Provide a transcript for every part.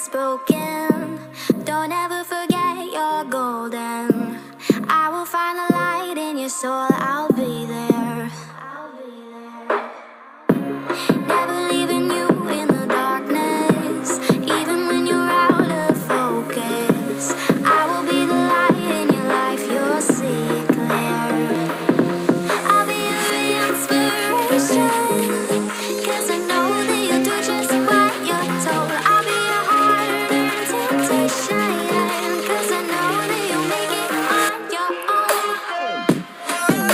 heart's broken. Don't ever forget you're golden. I will find the light in your soul, I'll be there. I'll be there. Never leaving you in the darkness, even when you're out of focus. I will be the light in your life, you'll see it clear. I'll be your inspiration, 'cause I know that you'll do just what you're told. I'll be your heart and temptation, 'cause I know that you'll make it on your own.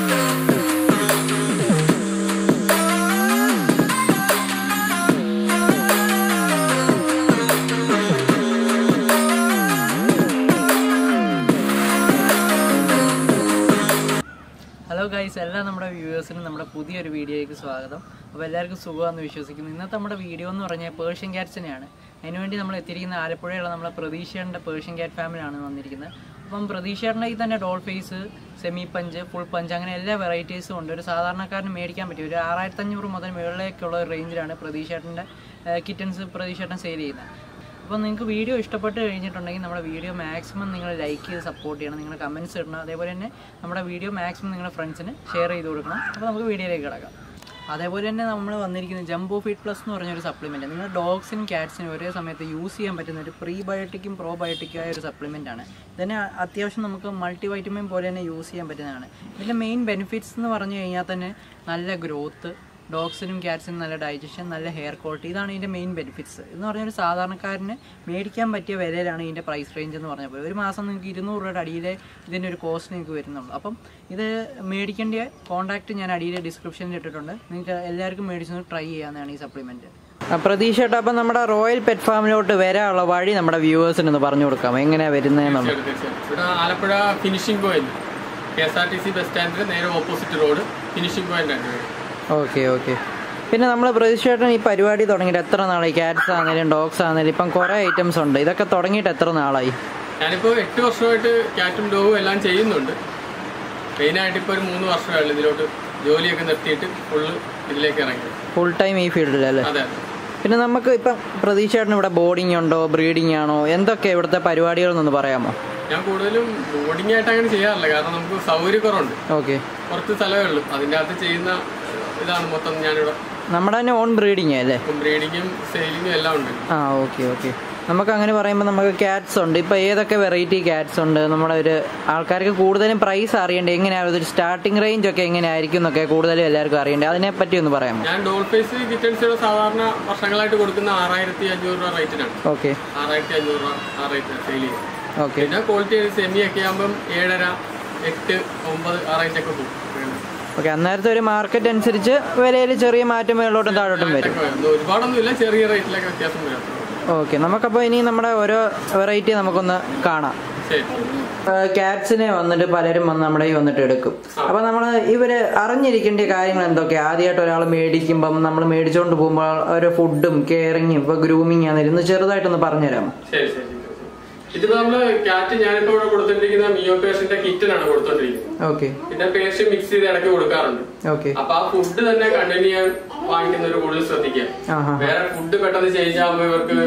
Hello guys എല്ലാ നമ്മുടെ വ്യൂവേഴ്സിനും നമ്മുടെ പുതിയൊരു വീഡിയോയ്ക്ക് സ്വാഗതം അപ്പോൾ എല്ലാവർക്കും സുഖമാണെന്ന് വിശ്വസിക്കുന്നു ഇന്നത്തെ നമ്മുടെ വീഡിയോ എന്ന് പറഞ്ഞാൽ പേർഷ്യൻ ക്യാറ്റ്സിനെയാണ് അതിനുവേണ്ടി നമ്മൾ എത്തിയിരിക്കുന്ന ആലപ്പുഴയുള്ള നമ്മുടെ പ്രതീക്ഷയുടെ പേർഷ്യൻ ക്യാറ്റ് ഫാമിലിയാണ് വന്നിരിക്കുന്നത് അപ്പം പ്രതീക്ഷയുടെ തന്നെ doll face semi punch full punch അങ്ങനെ എല്ലാ വെറൈറ്റീസും ഉണ്ട് ഒരു സാധാരണക്കാരന് മേടിക്കാൻ പറ്റിയ ഒരു ആറായിരത്തഞ്ഞൂറ് മുതൽ മുകളിലേക്കുള്ള ഒരു റേഞ്ചിലാണ് പ്രതീക്ഷേട്ടൻ്റെ കിറ്റൻസ് പ്രതീക്ഷേട്ടൻ സെയിൽ ചെയ്യുന്നത് അപ്പോൾ നിങ്ങൾക്ക് വീഡിയോ ഇഷ്ടപ്പെട്ട് കഴിഞ്ഞിട്ടുണ്ടെങ്കിൽ നമ്മുടെ വീഡിയോ മാക്സിമം നിങ്ങൾ ലൈക്ക് ചെയ്ത് സപ്പോർട്ട് ചെയ്യണം നിങ്ങൾ കമൻറ്റ്സ് ഇടണം അതേപോലെ തന്നെ നമ്മുടെ വീഡിയോ മാക്സിമം നിങ്ങളുടെ ഫ്രണ്ട്സിന് ഷെയർ ചെയ്ത് കൊടുക്കണം അപ്പോൾ നമുക്ക് വീഡിയോയിലേക്ക് കിടക്കാം അതേപോലെ തന്നെ നമ്മൾ വന്നിരിക്കുന്നത് ജംബോ ഫീഡ് പ്ലസ് എന്ന് പറഞ്ഞൊരു സപ്ലിമെൻറ്റ് നിങ്ങൾ ഡോഗ്സിനും ക്യാറ്റ്സിനും ഒരേ സമയത്ത് യൂസ് ചെയ്യാൻ പറ്റുന്ന ഒരു പ്രീബയോട്ടിക്കും പ്രോബയോട്ടിക്കും ആയ ഒരു സപ്ലിമെൻ്റ് ആണ് ഇതിന് അത്യാവശ്യം നമുക്ക് മൾട്ടി വൈറ്റമിൻ പോലെ തന്നെ യൂസ് ചെയ്യാൻ പറ്റുന്നതാണ് ഇതിൻ്റെ മെയിൻ ബെനിഫിറ്റ്സ് എന്ന് പറഞ്ഞു കഴിഞ്ഞാൽ തന്നെ നല്ല ഗ്രോത്ത് ഡോഗ്സിനും ക്യാറ്റ്സിനും നല്ല ഡൈജഷൻ നല്ല ഹെയർ ക്വാളിറ്റി ഇതാണ് ഇതിൻ്റെ മെയിൻ ബെനിഫിറ്റ്സ് എന്ന് പറഞ്ഞാൽ ഒരു സാധാരണക്കാരന് മേടിക്കാൻ പറ്റിയ വിലയിലാണ് ഇതിൻ്റെ പ്രൈസ് റേഞ്ച് എന്ന് പറഞ്ഞാൽ പോയി ഒരു മാസം നിങ്ങൾക്ക് ഇരുന്നൂറ് രൂപയുടെ അടിയിലെ ഇതിൻ്റെ ഒരു കോസ്റ്റ് നിങ്ങൾക്ക് വരുന്നുള്ളൂ അപ്പം ഇത് മേടിക്കേണ്ട കോൺടാക്റ്റ് ഞാൻ അടിയിൽ ഡിസ്ക്രിപ്ഷനിൽ ഇട്ടിട്ടുണ്ട് നിങ്ങൾക്ക് എല്ലാവർക്കും മേടിച്ചൊന്ന് ട്രൈ ചെയ്യാവുന്നതാണ് ഈ സപ്ലിമെൻറ്റ് പ്രതീക്ഷ അപ്പം നമ്മുടെ റോയൽ പെറ്റ് ഫാമിലോട്ട് വരാനുള്ള വഴി നമ്മുടെ വ്യൂവേഴ്സിന് ഒന്ന് പറഞ്ഞു കൊടുക്കാം എങ്ങനെയാണ് വരുന്നതെന്നുള്ളത് തീർച്ചയായിട്ടും, തീർച്ചയായിട്ടും. ഇവിടെ Alappuzha finishing point K S R T C bus സ്റ്റാൻഡിന് നേരെ ഓപ്പോസിറ്റ് റോഡ് ഫിനിഷിംഗ് പോയിന്റ് ആണ് ഇവിടെ. ഓക്കെ ഓക്കെ പിന്നെ നമ്മൾ പ്രതീക്ഷയായിട്ടും ഈ പരിപാടി തുടങ്ങിയിട്ട് എത്ര നാളായി ക്യാറ്റ്സ് ആണെങ്കിലും ഡോഗ്സ് ആണെങ്കിലും ഇപ്പം കുറേ ഐറ്റംസ് ഉണ്ട് ഇതൊക്കെ തുടങ്ങിയിട്ട് എത്ര നാളായി ഞാനിപ്പോൾ എട്ട് വർഷമായിട്ട് ക്യാറ്റും ഡോഗും എല്ലാം ചെയ്യുന്നുണ്ട് മെയിനായിട്ട് ഇപ്പോൾ ഒരു മൂന്ന് വർഷമായുള്ളൂ ഇതിലോട്ട് ജോലിയൊക്കെ നിർത്തിയിട്ട് ഫുള്ള് ഇതിലേക്ക് ഇറങ്ങി ഫുൾ ടൈം ഈ ഫീൽഡിലല്ലേ അതെ പിന്നെ നമുക്ക് ഇപ്പം പ്രതീക്ഷയായിട്ടും ഇവിടെ ബോർഡിംഗ് ഉണ്ടോ ബ്രീഡിംഗ് ആണോ എന്തൊക്കെ ഇവിടുത്തെ പരിപാടികളെന്നൊന്ന് പറയാമോ ഞാൻ കൂടുതലും ബോർഡിംഗ് ആയിട്ട് അങ്ങനെ ചെയ്യാറില്ല കാരണം നമുക്ക് സൗകര്യക്കുറവുണ്ട് ഓക്കെ കുറച്ച് സ്ഥലമേ ഉള്ളൂ അതിൻ്റെ അകത്ത് ചെയ്യുന്ന ഇതാണ് മൊത്തം ഞാനിവിടെ നമ്മുടെ തന്നെ ഓൺ ബ്രീഡിംഗ് അല്ലേ ഇപ്പം ബ്രീഡിങ്ങും സെയിലിങ്ങും എല്ലാം ഉണ്ട് ആ ഓക്കെ ഓക്കെ നമുക്ക് അങ്ങനെ പറയുമ്പോൾ നമുക്ക് ക്യാറ്റ്സ് ഉണ്ട് ഇപ്പോൾ ഏതൊക്കെ വെറൈറ്റി ക്യാറ്റ്സ് ഉണ്ട് നമ്മുടെ ഒരു ആൾക്കാർക്ക് കൂടുതലും പ്രൈസ് അറിയണ്ടേ എങ്ങനെയാണ് ഒരു സ്റ്റാർട്ടിംഗ് റേഞ്ച് ഒക്കെ എങ്ങനെയായിരിക്കും എന്നൊക്കെ കൂടുതലും എല്ലാവർക്കും അറിയണ്ടേ അതിനെപ്പറ്റി ഒന്ന് പറയാമോ ഞാൻ ഡോൾ ഫേസ് കിറ്റൻസുകൾ സാധാരണ വർഷങ്ങളായിട്ട് കൊടുക്കുന്ന ആറായിരത്തി അഞ്ഞൂറ് രൂപ റേറ്റിനാണ് ഓക്കെ ആറായിരത്തി അഞ്ഞൂറ് രൂപ ആ റേറ്റിന് സെയിൽ ചെയ്യും ഓക്കെ പിന്നെ ക്വാളിറ്റി സെമി ഒക്കെ ആകുമ്പം ഏഴര എട്ട് ഒമ്പത് ആ റേറ്റ് ഒക്കെ പോകും ഓക്കെ അന്നേരത്തെ ഒരു മാർക്കറ്റ് അനുസരിച്ച് വിലയിൽ ചെറിയ മാറ്റം മേലോട്ടും താഴോട്ടും വരും ഇതൊക്കെ വരും. ഒരുപാടൊന്നുമില്ല ചെറിയ റേറ്റിലൊക്കെ വ്യത്യാസം വരും ഓക്കെ നമുക്കപ്പോൾ ഇനി നമ്മുടെ ഓരോ വെറൈറ്റി നമുക്കൊന്ന് കാണാം ശരി ക്യാറ്റ്സിനെ വന്നിട്ട് പലരും വന്ന് നമ്മുടെ ഈ വന്നിട്ട് എടുക്കും അപ്പൊ നമ്മൾ ഇവര് അറിഞ്ഞിരിക്കേണ്ട കാര്യങ്ങൾ എന്തൊക്കെയാ ആദ്യമായിട്ട് ഒരാൾ മേടിക്കുമ്പം നമ്മൾ മേടിച്ചുകൊണ്ട് പോകുമ്പോൾ ഒരു ഫുഡും കെയറിങ്ങും ഇപ്പൊ ഗ്രൂമിങ് ആണെങ്കിലും ഒന്ന് ചെറുതായിട്ടൊന്ന് പറഞ്ഞുതരാമോ ശരി ശരി ശരി. ഇതിപ്പോ നമ്മള് ക്യാറ്റ് ഞാനിപ്പോ ഇവിടെ കൊടുത്തോണ്ടിരിക്കുന്ന മിയോ പേഴ്സിന്റെ കിറ്റനാണ് കൊടുത്തോണ്ടിരിക്കുന്നത് ഓക്കെ പിന്നെ പേഴ്സ് മിക്സ് ചെയ്ത് ഇടയ്ക്ക് കൊടുക്കാറുണ്ട് ഓക്കെ അപ്പൊ ആ ഫുഡ് തന്നെ കണ്ടിന്യൂ ചെയ്യാൻ വാങ്ങിക്കുന്നവർ കൂടുതൽ ശ്രദ്ധിക്കുക ആഹാ വേറെ ഫുഡ് പെട്ടെന്ന് ചേഞ്ച് ആകുമ്പോൾ ഇവർക്ക്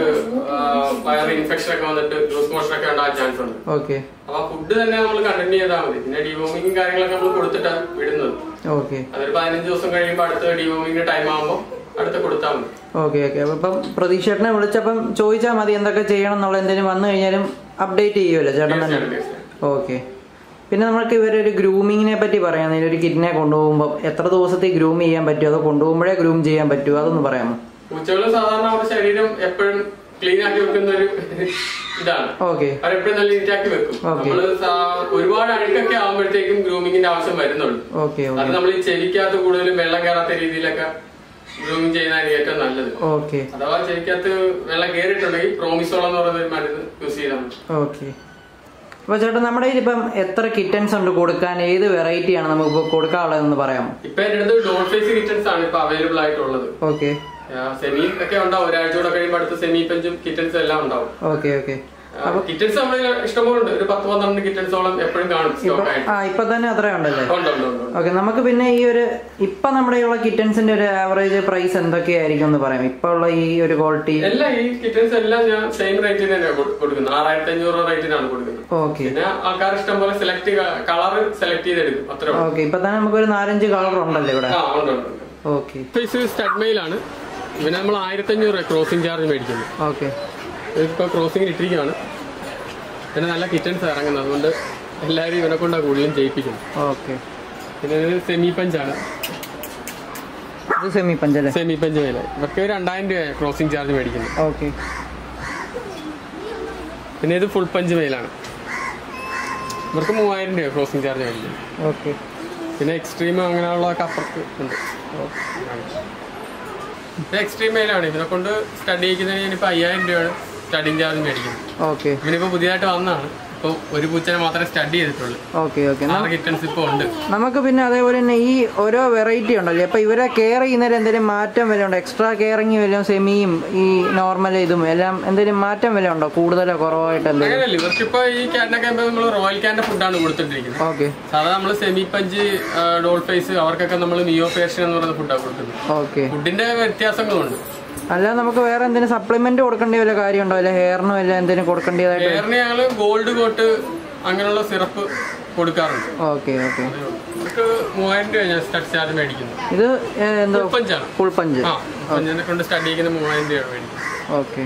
വയർ ഇൻഫെക്ഷൻ ഒക്കെ വന്നിട്ട് ലൂസ് മോഷൻ ഒക്കെ ഉണ്ടാകാൻ ചാൻസ് ഉണ്ട് ഓക്കെ അപ്പൊ ആ ഫുഡ് തന്നെ നമ്മൾ കണ്ടിന്യൂ ചെയ്താൽ മതി പിന്നെ ഡിവോമിങ് കാര്യങ്ങളൊക്കെ നമ്മൾ കൊടുത്തിട്ടാണ് വിടുന്നത് ഓക്കെ അതൊരു പതിനഞ്ച് ദിവസം കഴിയുമ്പോൾ അടുത്ത ഡിവോമിങ്ങിന്റെ ടൈം ആകുമ്പോൾ അടുത്ത കൊടുത്താൽ മതി ഓക്കെ ഓക്കെ അപ്പൊ ഇപ്പം പ്രതീക്ഷേട്ടനെ വിളിച്ചപ്പം ചോദിച്ചാൽ മതി എന്തൊക്കെ ചെയ്യണം എന്നുള്ള എന്തെങ്കിലും വന്നു കഴിഞ്ഞാലും അപ്ഡേറ്റ് ചെയ്യുമല്ലോ ചേട്ടൻ തന്നെ തീർച്ചയായും, തീർച്ചയായും. ഓക്കെ പിന്നെ നമുക്ക് ഇവരൊരു ഗ്രൂമിങ്ങിനെ പറ്റി പറയാമെങ്കിൽ ഒരു കിറ്റിനെ കൊണ്ടുപോകുമ്പോൾ എത്ര ദിവസത്തെ ഗ്രൂം ചെയ്യാൻ പറ്റുമോ അതോ കൊണ്ടുപോകുമ്പോഴേ ഗ്രൂം ചെയ്യാൻ പറ്റുമോ അതൊന്ന് പറയാമോ പൂച്ചകൾ സാധാരണ അവരുടെ ശരീരം എപ്പോഴും ക്ലീൻ ആക്കി വെക്കുന്ന ഒരു ഇതാണ് ഓക്കെ അവരെപ്പോഴും നല്ല നീറ്റാക്കി വെക്കും Okay. നമ്മള് സാ- ഒരുപാട് അഴുക്കൊക്കെ ആകുമ്പോഴത്തേക്കും ഗ്രൂമിങ്ങിന്റെ ആവശ്യം വരുന്നുള്ളൂ ഓക്കെ അത് ഓക്കെ നമ്മൾ ഈ ചെവിക്കകത്ത് കൂടുതലും വെള്ളം കയറാത്ത രീതിയിലൊക്കെ ഗ്രൂമിങ് ചെയ്യുന്നതായിരിക്കും ഏറ്റവും നല്ലത് ഓക്കെ അഥവാ ചെവിക്കകത്ത് വെള്ളം കയറിയിട്ടുണ്ടെങ്കിൽ പ്രോമിസോൾ എന്ന് പറയുന്ന ഒരു മരുന്ന് യൂസ് ചെയ്താൽ മതി ഓക്കെ അപ്പൊ ചേട്ടാ നമ്മുടെ കയ്യിൽ ഇപ്പം എത്ര കിറ്റൻസ് ഉണ്ട് കൊടുക്കാൻ ഏത് വെറൈറ്റി ആണ് നമുക്ക് ഇപ്പൊ കൊടുക്കാനുള്ളതെന്ന് പറയാമോ ഇപ്പൊ എന്റെ അടുത്ത് ഡോൾ ഫേസ് കിറ്റൻസ് ആണ് ഇപ്പൊ അവൈലബിൾ ആയിട്ടുള്ളത് ഓക്കെ സെമി ഒക്കെ ഉണ്ടാവും ഒരാഴ്ച കൂടെ കഴിയുമ്പോൾ അടുത്ത സെമി പഞ്ചും കിറ്റൻസും എല്ലാം ഉണ്ടാവും ഓക്കെ ഓക്കെ കിറ്റൻസ് നമ്മൾ ഇഷ്ടംപോലെ ഉണ്ട് ഒരു പത്ത് പന്ത്രണ്ട് കിറ്റൻസോളം എപ്പോഴും കാണും സ്റ്റോക്ക് ആയിട്ട് ആ ഇപ്പൊ തന്നെ അത്ര ഉണ്ടല്ലേ ഉണ്ട് ഉണ്ട് ഉണ്ട് ഉണ്ട്. ഓക്കെ നമുക്ക് പിന്നെ ഈ ഒരു ഇപ്പൊ നമ്മുടെ ഉള്ള കിറ്റൻസിന്റെ ഒരു ആവറേജ് പ്രൈസ് എന്തൊക്കെയായിരിക്കും എന്ന് പറയാം ഇപ്പൊ ഉള്ള ഈ ഒരു ക്വാളിറ്റി എല്ലാം ഈ കിറ്റൻസ് എല്ലാം ഞാൻ സെയിം റേറ്റിന് തന്നെയാണ് കൊടു- കൊടുക്കുന്നത് ആറായിരത്തി അഞ്ഞൂറ് റേറ്റിനാണ് കൊടുക്കുന്നത് ഓക്കെ പിന്നെ ആൾക്കാർ ഇഷ്ടം പോലെ സെലക്ട് കളർ സെലക്ട് ചെയ്തെടുക്കും അത്രേ ഉള്ളൂ ഓക്കെ ഇപ്പൊ തന്നെ നമുക്ക് ഒരു നാലഞ്ച് കളർ ഉണ്ടല്ലോ ഇവിടെ ആ ഉണ്ട് ഉണ്ട് ഉണ്ട് ഓക്കെ ഫേസ് സ്റ്റഡ് മെയിലാണ് ഇവനെ നമ്മൾ ആയിരത്തി അഞ്ഞൂറ് ക്രോസിംഗ് ചാർജ് മേടിക്കുന്നത് ഓക്കെ ഇതിപ്പോ ക്രോസിംഗിൽ ഇട്ടിരിക്കുകയാണ് പിന്നെ നല്ല കിറ്റൻസ് ഇറങ്ങുന്നത് അതുകൊണ്ട് എല്ലാവരും ഇവനെ കൊണ്ടാണ് കൂടുതലും ചെയ്യിപ്പിക്കുന്നത് ഓക്കെ പിന്നെ ഇത് സെമി പഞ്ചാണ് ഇത് സെമി പഞ്ചല്ലേ സെമി പഞ്ച് മേല ഇവർക്ക് രണ്ടായിരം രൂപ ക്രോസിംഗ് ചാർജ് മേടിക്കുന്നത് ഓക്കെ പിന്നെ ഇത് ഫുൾ പഞ്ച് മെയിലാണ് ഇവർക്ക് മൂവായിരം രൂപ ക്രോസിംഗ് ചാർജ് മേടിക്കുന്നത് ഓക്കെ പിന്നെ എക്സ്ട്രീം അങ്ങനെയുള്ള അപ്പുറത്ത് ഉണ്ട് ഇത് എക്സ്ട്രീം മെയിലാണ് ഇതിനെ കൊണ്ട് സ്റ്റഡി ചെയ്യിക്കുന്നതിന് ഞാനിപ്പോൾ അയ്യായിരം രൂപയാണ് സ്റ്റഡിങ് ചാർജ് മേടിക്കുന്നത് ഓക്കെ ഇവനിപ്പോൾ പുതിയതായിട്ട് വന്നതാണ് ഇപ്പോൾ ഒരു പൂച്ചനെ മാത്രമേ സ്റ്റഡി ചെയ്തിട്ടുള്ളൂ ഓക്കെ ഓക്കെ ആറ് കിറ്റൻസ് ഇപ്പോൾ ഉണ്ട് നമുക്ക് പിന്നെ അതേപോലെ തന്നെ ഈ ഓരോ വെറൈറ്റി ഉണ്ടല്ലോ അപ്പൊ ഇവരെ കെയർ ചെയ്യുന്നതിൽ എന്തെങ്കിലും മാറ്റം വല്ല ഉണ്ടോ എക്സ്ട്രാ കെയറിങ് വല്ലതും സെമിയും ഈ നോർമൽ ഇതും എല്ലാം എന്തെങ്കിലും മാറ്റം വല്ല ഉണ്ടോ കൂടുതലോ കുറവായിട്ട് എന്തെങ്കിലും അങ്ങനെയല്ല ഇവർക്കിപ്പോൾ ഈ ക്യാറ്റിനൊക്കെ ആകുമ്പോൾ നമ്മൾ റോയൽ ക്യാൻ്റെ ഫുഡാണ് കൊടുത്തിട്ടിരിക്കുന്നത് ഓക്കെ സാധാരണ നമ്മൾ സെമി പഞ്ച് ഡോൾ ഫേസ് അവർക്കൊക്കെ നമ്മൾ മിയോ പേർഷ്യൻ എന്ന് പറയുന്ന ഫുഡാണ് കൊടുക്കുന്നത് ഓക്കെ ഫുഡിന്റെ വ്യത്യാസങ്ങളുണ്ട് അല്ല നമുക്ക് വേറെ എന്തെങ്കിലും സപ്ലിമെന്റ് കൊടുക്കേണ്ട വല്ല കാര്യമുണ്ടോ അല്ല ഹെയറിനും വല്ല എന്തെങ്കിലും കൊടുക്കേണ്ടതായിട്ട് ഹെയറിന് ഞങ്ങൾ ഗോൾഡ് കോട്ട് അങ്ങനെയുള്ള സിറപ്പ് കൊടുക്കാറുണ്ട് ഓക്കെ ഓക്കെ നമുക്ക് മൂവായിരം രൂപ ഞാൻ സ്റ്റഡ് ചാർജ് മേടിക്കുന്നത് ഇത് ഏ, എന്തോ പഞ്ചാണ് ഫുൾ പഞ്ച് ആ പഞ്ചിനെ കൊണ്ട് സ്റ്റഡി ചെയ്യുന്ന മൂവായിരം രൂപയാണ് മേടിക്കുന്നത് ഓക്കെ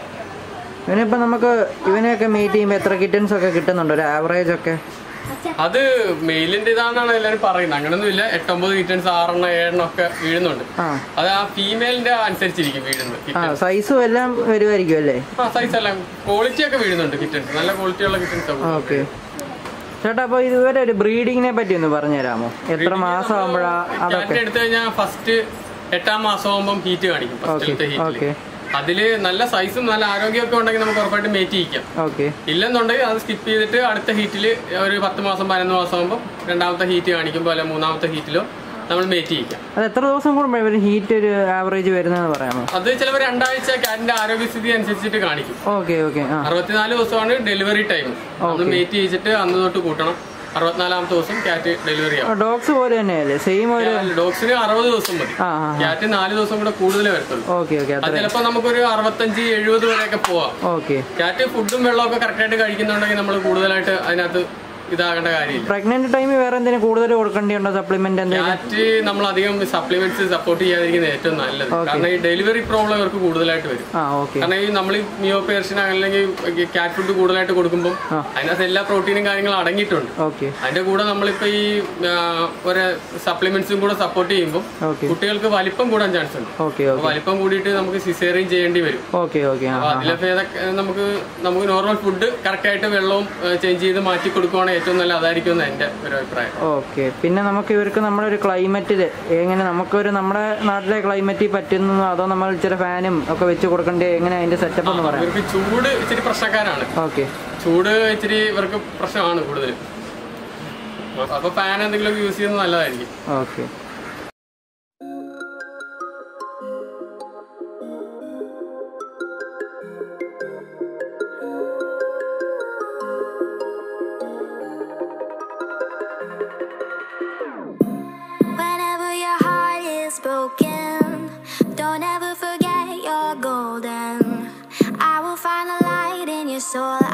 ഇവനിപ്പോ നമുക്ക് ഇവനെയൊക്കെ മീറ്റ് ചെയ്യുമ്പോൾ എത്ര കിറ്റൻസ് ഒക്കെ കിട്ടുന്നുണ്ടോ ഒരു ആവറേജ് ഒക്കെ അത് മെയിലിന്റെ ഇതാണെന്നാണ് എല്ലാവരും പറയുന്നത് അങ്ങനൊന്നും ഇല്ല എട്ടൊമ്പത് കിറ്റൻസ് ആറെണ്ണം ഏഴെണ്ണം ഒക്കെ വീഴുന്നുണ്ട് ആ അത് ആ ഫീമെയിലിന്റെ അനുസരിച്ചിരിക്കും വീഴുന്നത് ആ കിറ്റൻസ് സൈസും എല്ലാം വരുമായിരിക്കും അല്ലേ ആ സൈസ് എല്ലാം ക്വാളിറ്റി ഒക്കെ വീഴുന്നുണ്ട് കിറ്റൻസ് നല്ല ക്വാളിറ്റി ഉള്ള കിറ്റൻസ് ഒക്കെ ഓക്കെ ചേട്ടാ അപ്പൊ ഇതുവരെ ഒരു ബ്രീഡിങ്ങിനെ പറ്റി ഒന്ന് പറഞ്ഞു തരാമോ എത്ര മാസം ആകുമ്പോഴാ അതൊക്കെ ക്യാറ്റ് എടുത്തു കഴിഞ്ഞാൽ ഫസ്റ്റ് എട്ടാം മാസം ആകുമ്പോൾ ഹീറ്റ് കാണിക്കും ഫസ്റ്റിലത്തെ ഓക്കെ ഹീറ്റിൽ അതില് നല്ല സൈസും നല്ല ആരോഗ്യമൊക്കെ ഉണ്ടെങ്കിൽ നമുക്ക് ഉറപ്പായിട്ട് മേറ്റ് ചെയ്യിക്കാം ഓക്കെ ഇല്ലെന്നുണ്ടെങ്കിൽ അത് സ്കിപ്പ് ചെയ്തിട്ട് അടുത്ത ഹീറ്റിൽ ഒരു പത്ത് മാസം പതിനൊന്ന് മാസം ആകുമ്പോൾ രണ്ടാമത്തെ ഹീറ്റ് കാണിക്കുമ്പോൾ അല്ലെ മൂന്നാമത്തെ ഹീറ്റിലോ നമ്മൾ മേറ്റ് ചെയ്യിക്കാം അത് എത്ര ദിവസം കൂടുമ്പോൾ ഇവര് ഹീറ്റ് ഒരു ആവറേജ് വരുന്നതെന്ന് പറയാമോ അത് ചിലപ്പോൾ രണ്ടാഴ്ച കാറ്റിന്റെ ആരോഗ്യസ്ഥിതി അനുസരിച്ചിട്ട് കാണിക്കും ഓക്കെ ഓക്കെ ആ അറുപത്തിനാല് ദിവസമാണ് ഡെലിവറി ടൈം നമ്മൾ മേറ്റ് ചെയ്യിച്ചിട്ട് അന്ന് തൊട്ട് കൂട്ടണം അറുപത്തിനാലാമത്തെ ദിവസം കാറ്റ് ഡെലിവറി ആവും ഡോഗ്സ് പോലെ തന്നെയല്ലേ സെയിം ഒരു ഡോഗ്സിന് അറുപത് ദിവസം മതി ആ ആ കാറ്റ് നാല് ദിവസം കൂടെ കൂടുതൽ വരത്തുള്ളൂ ഓക്കെ ഓക്കെ അത് അത്ര ചിലപ്പോൾ നമുക്കൊരു അറുപത്തഞ്ച് എഴുപത് വരെയൊക്കെ പോവാം ഓക്കെ കാറ്റ് ഫുഡും വെള്ളമൊക്കെ കറക്റ്റായിട്ട് കഴിക്കുന്നുണ്ടെങ്കിൽ നമ്മൾ കൂടുതലായിട്ട് അതിനകത്ത് ഇതാകേണ്ട കാര്യമില്ല പ്രഗ്നന്റ് ടൈമിൽ വേറെ എന്തെങ്കിലും കൂടുതൽ കൊടുക്കേണ്ടിയുണ്ടോ സപ്ലിമെന്റ് എന്തെങ്കിലും കാറ്റ് നമ്മൾ അധികം സപ്ലിമെന്റ്സ് സപ്പോർട്ട് ചെയ്യാതിരിക്കുന്നത് ഏറ്റവും നല്ലത് കാരണം ഈ ഡെലിവറി പ്രോബ്ലം ഇവർക്ക് കൂടുതലായിട്ട് വരും ആ ഓക്കെ കാരണം ഈ നമ്മൾ മിയോ പേർഷ്യൻ അല്ലെങ്കിൽ കാറ്റ് ഫുഡ് കൂടുതലായിട്ട് കൊടുക്കുമ്പോൾ അതിനകത്ത് എല്ലാ പ്രോട്ടീനും കാര്യങ്ങളും അടങ്ങിയിട്ടുണ്ട് ഓക്കെ അതിന്റെ കൂടെ നമ്മളിപ്പോ ഈ ആ, ഒരു സപ്ലിമെന്റ്സും കൂടെ സപ്പോർട്ട് ചെയ്യുമ്പോൾ ഓക്കെ കുട്ടികൾക്ക് വലിപ്പം കൂടാൻ ചാൻസ് ഉണ്ട് ഓക്കെ അപ്പൊ വലിപ്പം കൂടിയിട്ട് നമുക്ക് സിസേറിയൻ ചെയ്യേണ്ടി വരും ഓക്കെ ഓക്കെ ആ അപ്പൊ അതിലൊക്കെ ഏതൊക്കെ നമുക്ക് നമുക്ക് നോർമൽ ഫുഡ് കറക്റ്റ് ആയിട്ട് വെള്ളവും ചേഞ്ച് ചെയ്ത് മാറ്റി കൊടുക്കുവാണെങ്കിൽ ഏറ്റവും നല്ല അതായിരിക്കും എന്ന് എന്റെ ഒരു അഭിപ്രായം ഓക്കെ പിന്നെ നമുക്ക് ഇവർക്ക് നമ്മുടെ ഒരു ക്ലൈമറ്റിൽ എങ്ങനെ നമുക്കൊരു നമ്മുടെ നാട്ടിലെ ക്ലൈമറ്റിൽ പറ്റുന്നു അതോ നമ്മൾ ഇച്ചിരി ഫാനും ഒക്കെ വെച്ച് കൊടുക്കേണ്ടി എങ്ങനെ അതിന്റെ സെറ്റപ്പ് എന്ന് പറയാം ഇവർക്ക് ചൂട് ഇച്ചിരി പ്രശ്നക്കാരാണ് ഓക്കെ ചൂട് ഇച്ചിരി ഇവർക്ക് പ്രശ്നമാണ് കൂടുതൽ അപ്പൊ ഫാൻ എന്തെങ്കിലും യൂസ് ചെയ്യുന്നത് നല്ലതായിരിക്കും okay Whenever your heart is broken, don't ever forget you're golden. I will find the light in your soul.